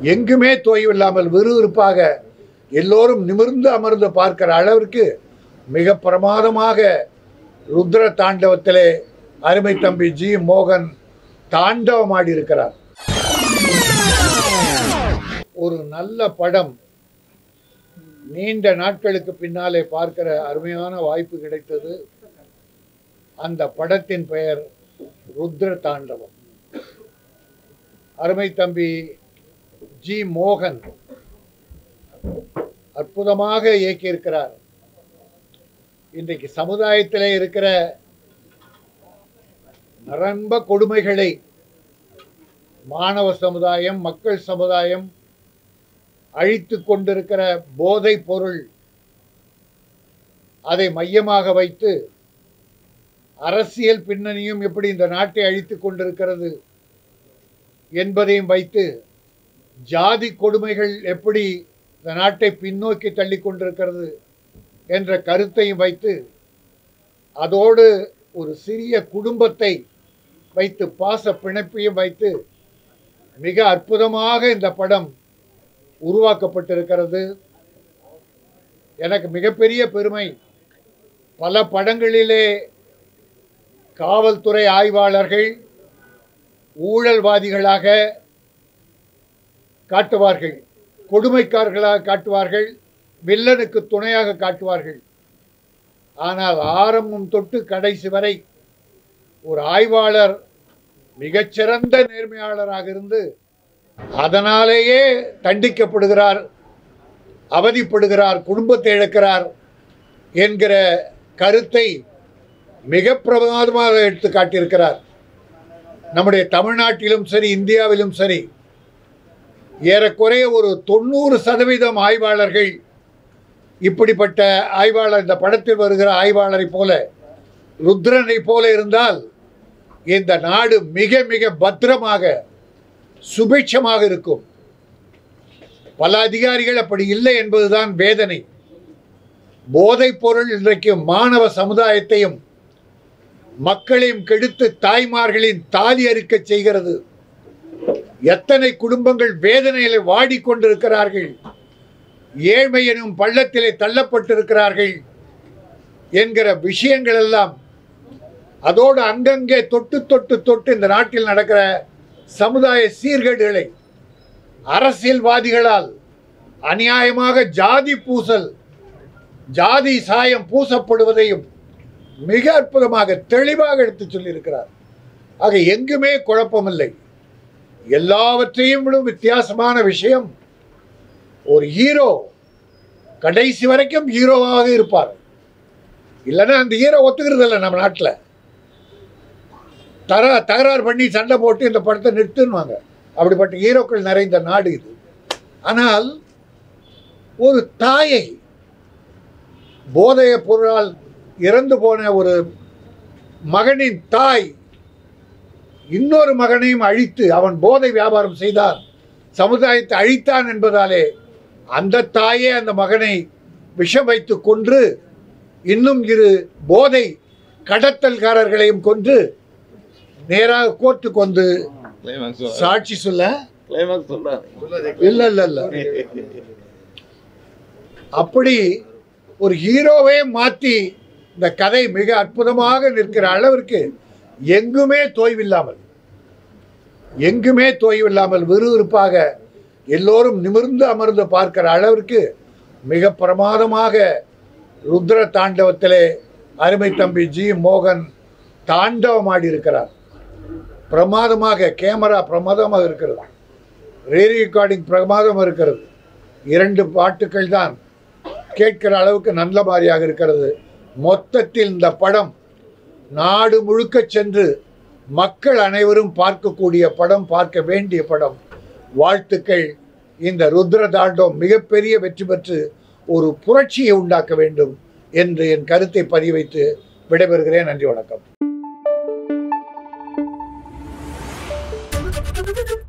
எங்குமே தோய்வில்லாமல் விறுவிறுப்பாக எல்லோரும் நிமிர்ந்து அமர்ந்து பார்க்கிற அளவிற்கு மிக பிரமாதமாக ருத்ர தாண்டவத்திலே அருமை தம்பி ஜி மோகன் தாண்டவமாடி இருக்கிறார் ஒரு நல்ல படம் நீண்ட நாட்களுக்கு பின்னாலே பார்க்கிற அருமையான வாய்ப்பு கிடைத்தது அந்த படத்தின் பெயர் ருத்ர தாண்டவம் அருமை தம்பி ஜி மோகன் அற்புதமாக இயக்கியிருக்கிறார் இன்றைக்கு சமுதாயத்திலே இருக்கிற நரம்ப கொடுமைகளை மாணவ சமுதாயம் மக்கள் சமுதாயம் அழித்து கொண்டிருக்கிற போதை பொருள் அதை மையமாக வைத்து அரசியல் பின்னணியும் எப்படி இந்த நாட்டை அழித்துக் கொண்டிருக்கிறது என்பதையும் வைத்து ஜாதி கொடுமைகள் எப்படி இந்த நாட்டை பின்னோக்கி தள்ளி கொண்டிருக்கிறது என்ற கருத்தையும் வைத்து அதோடு ஒரு சிறிய குடும்பத்தை வைத்து பாச பிணைப்பையும் வைத்து மிக அற்புதமாக இந்த படம் உருவாக்கப்பட்டிருக்கிறது எனக்கு மிகப்பெரிய பெருமை பல படங்களிலே காவல்துறை ஆய்வாளர்கள் ஊழல்வாதிகளாக காட்டுவார்கள் கொடுமைக்காரர்களாக காட்டுவார்கள் வில்லனுக்கு துணையாக காட்டுவார்கள் ஆனால் ஆரம்பம் தொட்டு கடைசி வரை ஒரு ஆய்வாளர் மிகச்சிறந்த நேர்மையாளராக இருந்து அதனாலேயே தண்டிக்கப்படுகிறார் அவதிப்படுகிறார் குடும்பத்தை இழக்கிறார் என்கிற கருத்தை மிக பிரமாதமாக எடுத்து காட்டியிருக்கிறார் நம்முடைய தமிழ்நாட்டிலும் சரி இந்தியாவிலும் சரி ஏறக்குறைய ஒரு தொண்ணூறு சதவீதம் ஆய்வாளர்கள் இப்படிப்பட்ட ஆய்வாளர் இந்த படத்தில் வருகிற ஆய்வாளரை போல ருத்ரனை போல இருந்தால் இந்த நாடு மிக மிக பத்திரமாக சுபிட்சமாக இருக்கும் பல அதிகாரிகள் அப்படி இல்லை என்பதுதான் வேதனை போதைப் பொருள் இன்றைக்கு மாணவ சமுதாயத்தையும் மக்களையும் கெடுத்து தாய்மார்களின் தாலி அறுக்கச் செய்கிறது எத்தனை குடும்பங்கள் வேதனையில வாடிக்கொண்டிருக்கிறார்கள் ஏழ்மை எனும் பள்ளத்திலே தள்ளப்பட்டிருக்கிறார்கள் என்கிற விஷயங்கள் எல்லாம் அதோடு அங்கங்கே தொட்டு தொட்டு தொட்டு இந்த நாட்டில் நடக்கிற சமுதாய சீர்கேடுகளை அரசியல்வாதிகளால் அநியாயமாக ஜாதி பூசல் ஜாதி சாயம் பூசப்படுவதையும் மிக அற்புதமாக தெளிவாக எடுத்துச் சொல்லியிருக்கிறார் ஆக எங்குமே குழப்பமில்லை எல்லாவற்றையும் விட வித்தியாசமான விஷயம் ஒரு ஹீரோ கடைசி வரைக்கும் ஹீரோவாக இருப்பார் இல்லைன்னா அந்த ஹீரோ ஒத்துக்கிறது இல்லை நம்ம நாட்டில் தர தகராறு பண்ணி சண்டை போட்டு இந்த படத்தை நிறுத்துன்னுவாங்க அப்படிப்பட்ட ஹீரோக்கள் நிறைந்த நாடு இது ஆனால் ஒரு தாயை போதைய பொருளால் இறந்து போன ஒரு மகனின் தாய் இன்னொரு மகனையும் அழித்து அவன் போதை வியாபாரம் செய்தான் சமுதாயத்தை அழித்தான் என்பதாலே அந்த தாயே அந்த மகனை விஷம் வைத்து கொன்று இன்னும் இரு போதை கடத்தல்காரர்களையும் கொன்று நேராக கோர்ட்டுக்கு வந்து கிளைமாக்ஸ் சாட்சி சொல்ல கிளைமாக்ஸ் சொல்றாரு இல்ல இல்ல இல்ல அப்படி ஒரு ஹீரோவே மாத்தி இந்த கதை மிக அற்புதமாக நிற்கிற அளவிற்கு எங்குமே தோய்வில்லாமல் எங்குமே தோய்வில்லாமல் விறுவிறுப்பாக எல்லோரும் நிமிர்ந்து அமர்ந்து பார்க்கிற அளவிற்கு மிக பிரமாதமாக ருத்ர தாண்டவத்திலே அருமை தம்பி ஜி மோகன் தாண்டவமாடி இருக்கிறார் பிரமாதமாக கேமரா பிரமாதமாக இருக்கிறது ரீ ரெக்கார்டிங் பிரமாதம் இருக்கிறது இரண்டு பாட்டுக்கள் தான் கேட்கிற அளவுக்கு நல்ல மாதிரியாக இருக்கிறது மொத்தத்தில் இந்த படம் நாடு முழுக்க சென்று மக்கள் அனைவரும் பார்க்கக்கூடிய படம் பார்க்க வேண்டிய படம் வாழ்த்துக்கள் இந்த ருத்ர தாண்டம் மிகப்பெரிய வெற்றி பெற்று ஒரு புரட்சியை உண்டாக்க வேண்டும் என்று என் கருத்தை பதிவைத்து விடைபெறுகிறேன் நன்றி வணக்கம்